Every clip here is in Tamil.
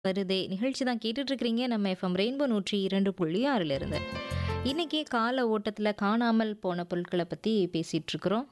வருதே நிகழ்ச்சி தான் கேட்டுட்டு இருக்கிறீங்க நம்ம எஃப்எம் ரெயின்போ நூற்றி இரண்டு புள்ளி ஆறுல இருந்து இன்னைக்கு கால ஓட்டத்தில் காணாமல் போன பொருட்களை பற்றி பேசிட்டு இருக்கிறோம்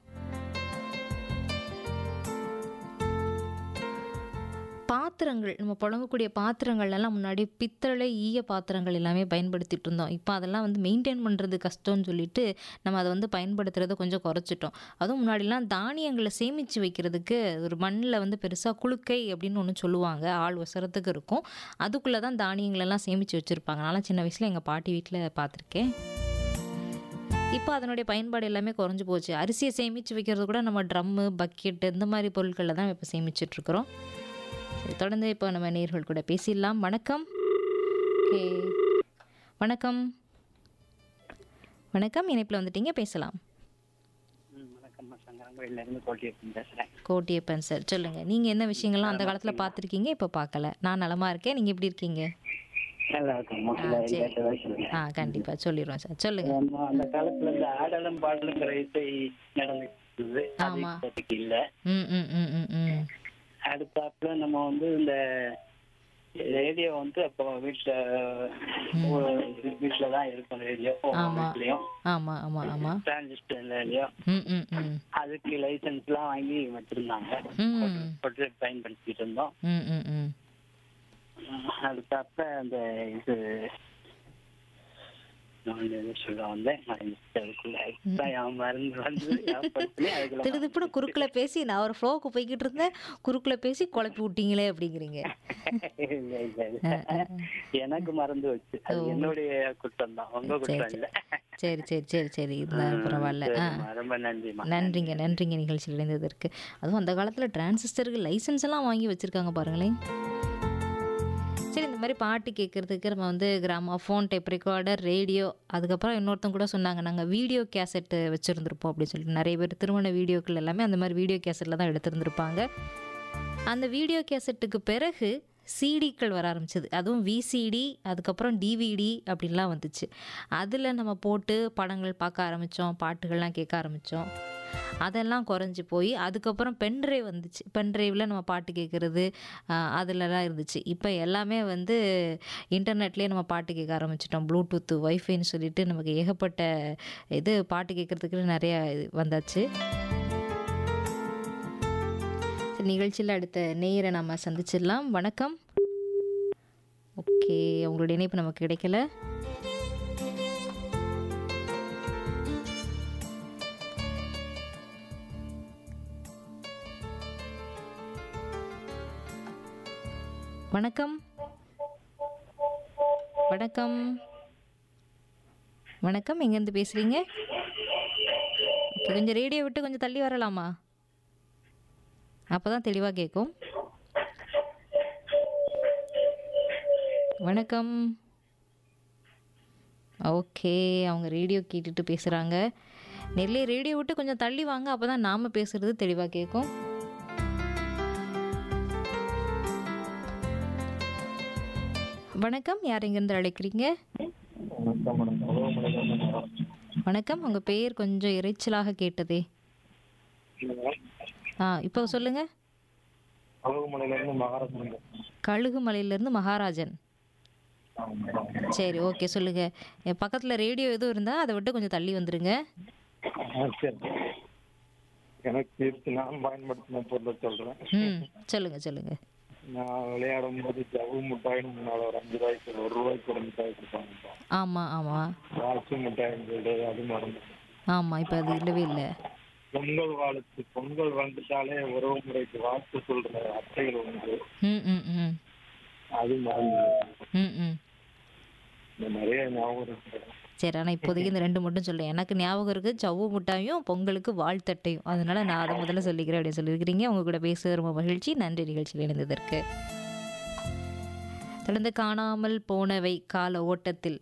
பாத்திரங்கள் நம்ம புழங்கக்கூடிய பாத்திரங்கள் எல்லாம் முன்னாடி பித்தளை ஈய பாத்திரங்கள் எல்லாமே பயன்படுத்திட்டு இருந்தோம் இப்போ அதெல்லாம் வந்து மெயின்டைன் பண்ணுறது கஷ்டம்னு சொல்லிட்டு நம்ம அதை வந்து பயன்படுத்துறதை கொஞ்சம் குறைச்சிட்டோம் அதுவும் முன்னாடிலாம் தானியங்களை சேமித்து வைக்கிறதுக்கு ஒரு மண்ணில் வந்து பெருசாக குளுக்கை அப்படின்னு ஒன்று சொல்லுவாங்க ஆள் வசரத்துக்கு இருக்கும் அதுக்குள்ளே தான் தானியங்களெல்லாம் சேமித்து வச்சுருப்பாங்க நான்லாம் சின்ன வயசில் எங்கள் பாட்டி வீட்டில் பார்த்துருக்கேன் இப்போ அதனுடைய பயன்பாடு எல்லாமே குறைஞ்சி போச்சு அரிசியை சேமித்து வைக்கிறது கூட நம்ம ட்ரம்மு பக்கெட் இந்த மாதிரி பொருட்களில் தான் இப்போ சேமிச்சிட்ருக்குறோம் சரி தொடர்ந்து இப்போ நம்ம நேர்கள் கூட பேசிடலாம் வணக்கம் ஓகே வணக்கம் வணக்கம் இணைப்பில் வந்துட்டீங்க பேசலாம் ம், வணக்கம்மா சங்கரங்கோயில இருந்து கோட்டியப்பன் பேசுறேன் கோட்டியப்பன் சார் சொல்லுங்கள் நீங்கள் என்ன விஷயங்கள்லாம் அந்த காலத்தில் பார்த்துருக்கீங்க இப்போ பார்க்கல நான் நலமாக இருக்கேன் நீங்கள் எப்படி இருக்கீங்க நல்லா இருக்கும் ஆ முதல்ல சரி கேட்டதா சொல்லுங்க ஆ கண்டிப்பாக சொல்லிடுவோம் சார் சொல்லுங்கள் நம்ம அந்த காலத்துல இந்த ஆடலும் பாடலுங்கிற இசை நடந்துட்டு இருந்தது அது ஆமா. இப்போதைக்கு இல்ல ம் ம் ம் ம் ம் அடுத்தாப்புல நம்ம வந்து இந்த ரேடியோ வந்து அப்போ வீட்டுல வீட்டுல தான் இருக்கும் ரேடியோ ஆமா. வீட்லயும் ஆமாம் ஆமாம் ஆமாம் டிரான்சிஸ்டர் ரேடியோ ம் ம் ம் அதுக்கு லைசன்ஸ் எல்லாம் வாங்கி வச்சிருந்தாங்க ம் போட்டு பயன்படுத்திட்டு இருந்தோம் ம் ம் ம் அதுக்கப்புறம் அந்த இது நான் எதோ சொல்ல வந்தேன் மறந்துட்டேன் அதுக்குள்ள. இப்பதான் என் மருந்து வந்து ஞாபகப்படுத்தினேன். அதுக்குள்ள திடுதிப்புன்னு குறுக்கில் பேசி நான் ஒரு ஃப்ளோவுக்கு போய்கிட்டு இருந்தேன் குறுக்கில் பேசி குழப்பி விட்டீங்களே அப்படிங்கிறீங்க இல்ல, இல்ல, இல்ல. எனக்கு மறந்து வச்சு அது என்னுடைய குற்றம் தான் உங்க குற்றம் இல்ல சரி சரி சரி சரி இருந்தாலும் பரவாயில்ல ஆ சரிம்மா, ரொம்ப நன்றிமா நன்றிங்க நன்றிங்க நிகழ்ச்சியில் இணைந்ததற்கு அதுவும் அந்த காலத்தில் டிரான்சிஸ்டருக்கு லைசன்ஸ் எல்லாம் வாங்கி வச்சுருக்காங்க பாருங்களேன் சரி இந்த மாதிரி பாட்டு கேட்குறதுக்கு நம்ம வந்து கிராமஃபோன் டேப் ரெக்கார்டர் ரேடியோ அதுக்கப்புறம் இன்னொருத்தங்க கூட சொன்னாங்க நாங்கள் வீடியோ கேசட்டு வச்சுருந்துருப்போம் அப்படின்னு சொல்லிட்டு நிறைய பேர் திருமண வீடியோக்கள் எல்லாமே அந்த மாதிரி வீடியோ கேசட்டில் தான் எடுத்திருந்திருப்பாங்க அந்த வீடியோ கேசட்டுக்கு பிறகு சிடிக்கள் வர ஆரம்பிச்சது அதுவும் விசிடி அதுக்கப்புறம் டிவிடி அப்படின்லாம் வந்துச்சு அதில் நம்ம போட்டு படங்கள் பார்க்க ஆரம்பித்தோம் பாட்டுகள்லாம் கேட்க ஆரம்பித்தோம் அதெல்லாம் குறைஞ்சி போய் அதுக்கப்புறம் பென்ட்ரைவ் வந்துச்சு பென்ட்ரைவில் நம்ம பாட்டு கேட்குறது அதிலலாம் இருந்துச்சு இப்போ எல்லாமே வந்து இன்டர்நெட்லேயே நம்ம பாட்டு கேட்க ஆரம்பிச்சிட்டோம் ப்ளூடூத்து ஒய்ஃபைன்னு சொல்லிட்டு நமக்கு ஏகப்பட்ட இது பாட்டு கேட்குறதுக்கு நிறையா இது வந்தாச்சு சரி, நிகழ்ச்சியில் அடுத்த நேயரை நம்ம சந்திச்சிடலாம் வணக்கம் ஓகே உங்களுடைய இணைப்பு நமக்கு கிடைக்கல வணக்கம் வணக்கம் வணக்கம் எங்கேருந்து பேசுகிறீங்க ஓகே கொஞ்சம் ரேடியோ விட்டு கொஞ்சம் தள்ளி வரலாமா அப்போ தான் தெளிவாக கேட்கும் வணக்கம் ஓகே அவங்க ரேடியோ கேட்டுட்டு பேசுகிறாங்க நெல்லை ரேடியோ விட்டு கொஞ்சம் தள்ளி வாங்க அப்போ தான் நாம் பேசுகிறது தெளிவாக கேட்கும் வணக்கம் யார் எங்கேருந்து அழைக்கிறீங்க வணக்கம் உங்கள் பெயர் கொஞ்சம் இறைச்சலாக கேட்டதே ஆ இப்போ சொல்லுங்கள் அழகுமலையில இருந்து மகாராஜன் கழுகுமலையிலேருந்து மகாராஜன் சரி ஓகே சொல்லுங்கள் என் பக்கத்தில் ரேடியோ எதுவும் இருந்தால் அதை விட்டு கொஞ்சம் தள்ளி வந்துடுங்க சரி எனக்கு இருக்கு நான் பயன்படுத்தின பொருளை சொல்றேன் ம் சொல்லுங்கள் சொல்லுங்கள் நான் விளையாடும் போது ஜவு மிட்டாயின்னு முன்னால ஒரு அஞ்சு ரூபாய்க்கு ஒரு ரூபாய்க்கு ஒரு மிட்டாய் கொடுப்பாங்க ஆமாம் ஆமாம் வாட்சி மிட்டாயின்னு சொல்லிட்டு அது மறந்து ஆமாம் இப்போ அது இல்லவே இல்லை பொங்கல் வாழ்த்து பொங்கல் வந்துட்டாலே உறவு முறைக்கு வாழ்த்து சொல்ற அத்தைகள் உண்டு ம் ம் ம் அது மறந்து ம் ம் இந்த நிறைய ஞாபகம் இருக்கு சரி ஆனால் இப்போதைக்கு இந்த ரெண்டு மட்டும் சொல்லுங்கள் எனக்கு ஞாபகம் இருக்குது சவ்வு முட்டாயும் பொங்கலுக்கு வாழ்த்தட்டையும் அதனால நான் அதை முதல்ல சொல்லிக்கிறேன் அப்படின்னு சொல்லியிருக்கிறீங்க உங்க கூட பேச ரொம்ப மகிழ்ச்சி நன்றி நிகழ்ச்சியில் இணைந்ததற்கு தொடர்ந்து காணாமல் போனவை கால ஓட்டத்தில்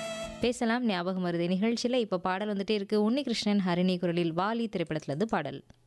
பேசலாம் ஞாபகம் வருது நிகழ்ச்சியில் இப்போ பாடல் வந்துட்டே இருக்கு உன்னிகிருஷ்ணன் ஹரிணி குரலில் வாலி திரைப்படத்துலேருந்து பாடல்